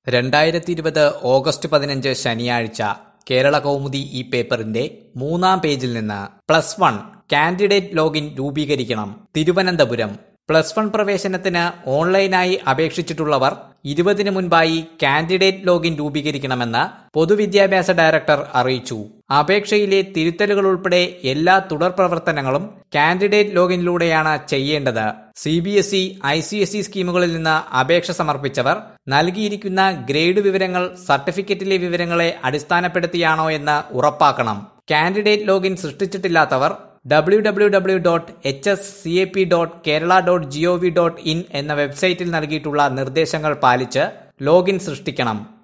രണ്ടായിരത്തി ഇരുപത് ഓഗസ്റ്റ് പതിനഞ്ച് ശനിയാഴ്ച കേരള കൗമുദി ഈ പേപ്പറിന്റെ മൂന്നാം പേജിൽ നിന്ന് പ്ലസ് വൺ കാൻഡിഡേറ്റ് ലോഗിൻ രൂപീകരിക്കണം തിരുവനന്തപുരം പ്ലസ് വൺ പ്രവേശനത്തിന് ഓൺലൈനായി അപേക്ഷിച്ചിട്ടുള്ളവർ ഇരുപതിന് മുൻപായി കാൻഡിഡേറ്റ് ലോഗിൻ രൂപീകരിക്കണമെന്ന് പൊതുവിദ്യാഭ്യാസ ഡയറക്ടർ അറിയിച്ചു അപേക്ഷയിലെ തിരുത്തലുകൾ ഉൾപ്പെടെ എല്ലാ തുടർ പ്രവർത്തനങ്ങളും കാൻഡിഡേറ്റ് ലോഗിനിലൂടെയാണ് ചെയ്യേണ്ടത് C B S E I C S E സ്കീമുകളിൽ നിന്ന് അപേക്ഷ സമർപ്പിച്ചവർ നൽകിയിരിക്കുന്ന ഗ്രേഡ് വിവരങ്ങൾ സർട്ടിഫിക്കറ്റിലെ വിവരങ്ങളെ അടിസ്ഥാനപ്പെടുത്തിയാണോ എന്ന് ഉറപ്പാക്കണം കാൻഡിഡേറ്റ് ലോഗിൻ സൃഷ്ടിച്ചിട്ടില്ലാത്തവർ W W W dot H S C A P dot Kerala dot G O V dot in എന്ന വെബ്സൈറ്റിൽ നൽകിയിട്ടുള്ള നിർദ്ദേശങ്ങൾ പാലിച്ച് ലോഗിൻ സൃഷ്ടിക്കണം